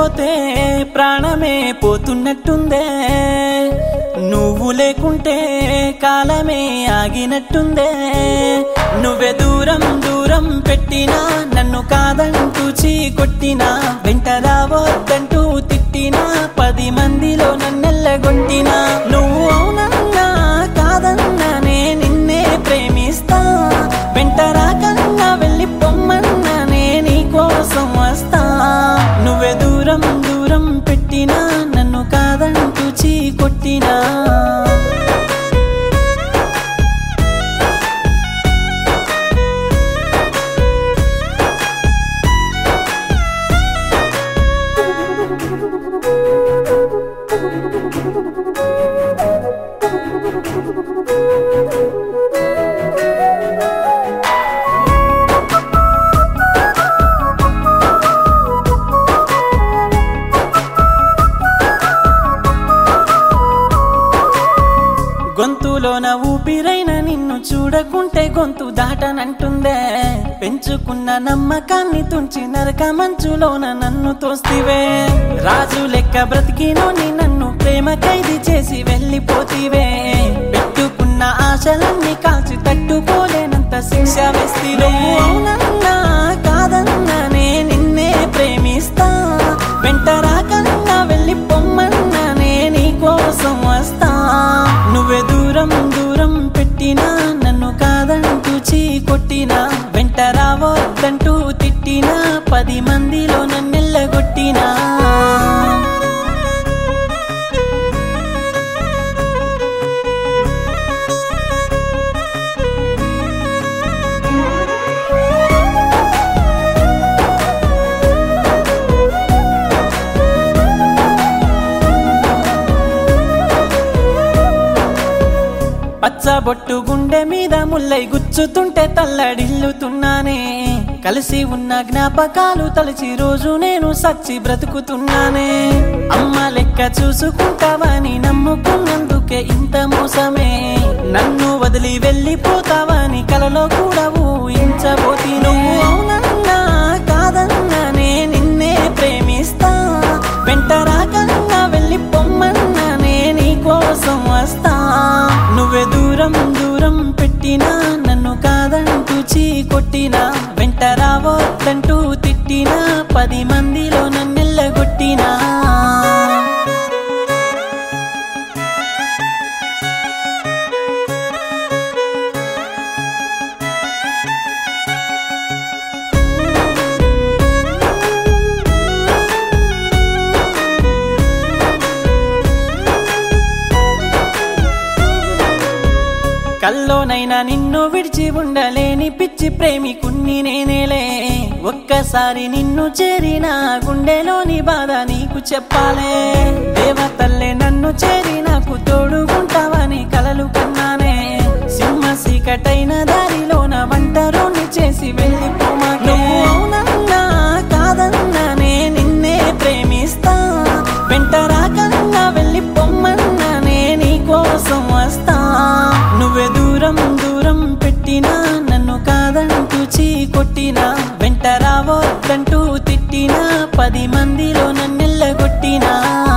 లేకపోతే ప్రాణమే పోతున్నట్టుందే నువ్వు లేకుంటే కాలమే ఆగినట్టుందే నువ్వే దూరం దూరం పెట్టినా నన్ను కాదంటూ చీ కొట్టినా వెంట రావద్దంటూ తిట్టినా పది మందిలో నన్నెల్లగొట్టినా నువ్వు అవునన్నా కాదన్నానే నిన్నే ప్రేమిస్తా వెంట రాకన్నా వెళ్ళి పొమ్మన్నానే నీ కోసం వస్తా నువ్వే దూరం దూరం పెట్టినా నన్ను కాదంటూ చీ కొట్టినా గొంతులోన ఊపిరైన నిన్ను చూడకుంటే గొంతు దాటనంటుందే పెంచుకున్న నమ్మకాన్ని తుంచి నరక మంచులోన నన్ను తోస్తివే రాజు లెక్క బ్రతికినోని నన్ను ప్రేమ ఖైదీ చేసి వెళ్ళిపోతివే పెట్టుకున్న ఆశలన్నీ కాల్చి తట్టుకోలేనంత శిక్ష వేస్తివే అవునన్నా కాదన్నానే నిన్నే ప్రేమిస్తా వెంట రాకన్నా వెళ్ళి పొమ్మన్నానే నీ కోసం వస్తా నువ్వే దూరం దూరం పెట్టినా నన్ను కాదంటూ చీ కొట్టినా వెంట రావద్దంటూ తిట్టినా పది మందిలో నన్నెల్లగొట్టినా పచ్చబొట్టు గుండె మీద ముల్లై గుచ్చుతుంటే తల్లడిల్లుతున్నానే కలిసి ఉన్న జ్ఞాపకాలు తలచి రోజు నేను సచ్చి బ్రతుకుతున్నానే అమ్మ లెక్క చూసుకుంటావని నమ్ముకున్నందుకే ఇంత మోసమే నన్ను వదిలి వెళ్ళిపోతావని కలలో కూడా ఊహించబోతి నువ్వు అవునన్నా కాదన్నానే నిన్నే ప్రేమిస్తా వెంట రాకన్నా వెళ్ళి పొమ్మన్నానే నీ కోసం వస్తా నువ్వే దూరం దూరం పెట్టినా నన్ను కాదంటూ చీ కొట్టినా వెంట రావద్దంటూ తిట్టినా పది మందిలో నన్నెల్లగొట్టినా కల్లోనైనా నిన్ను విడిచి ఉండలేని పిచ్చి ప్రేమికున్ని నేనేలే ఒక్కసారి నిన్ను చేరిన గుండెలోని బాధ నీకు చెప్పాలే దేవతల్లే నన్ను చేరి నాకు తోడుకుంటావని కలలు కన్నానే సింహ సీకటైన దారిలోన వంటరోని చేసి వెళ్ళిపోమా నువ్వు అవునన్నా కాదన్నానే నిన్నే ప్రేమిస్తా వెంట రాకన్నా వెళ్ళి పొమ్మన్నానే నీ కోసం వస్తా నువ్వే దూరం దూరం పెట్టినా నన్ను కాదంటూ చీ కొట్టినా వెంట రావద్దంటూ తిట్టినా పది మందిలో నన్నెల్లగొట్టినా